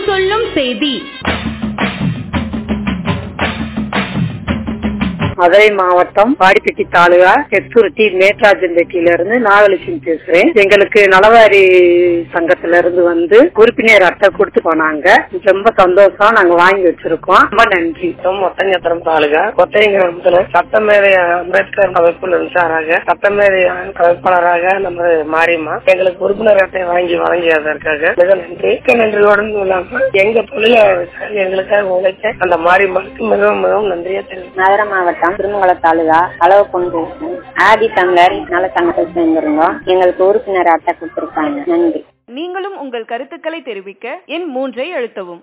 சொல்லும் செய்தி மதுரை மாவட்டம் வாடிப்பட்டி தாலுகா எத்தூர்த்தி மேட்ராஜன்பேட்டியில இருந்து நாகலட்சுமி பேசுறேன் எங்களுக்கு நலவாரி சங்கத்துல இருந்து வந்து உறுப்பினர் அட்டை கொடுத்து போனாங்க ரொம்ப சந்தோஷம் நாங்க வாங்கி வச்சிருக்கோம் ரொம்ப நன்றி ஒட்டஞ்சத்திரம் தாலுகா கொத்தைய கிராமத்துல சட்டமேதை அம்பேத்கர் அமைப்புல இருந்தாராக சட்டமேதை அமைப்பாளராக நமது மாரியம்மா எங்களுக்கு உறுப்பினர் அட்டை வாங்கி வழங்கியதற்காக மிக நன்றி மிக்க நன்றியோடு இல்லாம எங்க தொழிலாளர்கள் எங்களுக்காக உழைக்க அந்த மாரியம்மாவுக்கு மிகவும் மிகவும் நன்றியா தெரிவிக்கிறேன் மதுரை மாவட்டம் திருமங்கல தாலுகா அளவு கொண்டு ஆதி தமிழர் நல சங்கத்தில் சேர்ந்திருந்தோம் எங்களுக்கு உறுப்பினர் அட்டை கொடுத்திருக்காங்க நன்றி நீங்களும் உங்கள் கருத்துக்களை தெரிவிக்க எண் மூன்றை அழுத்தவும்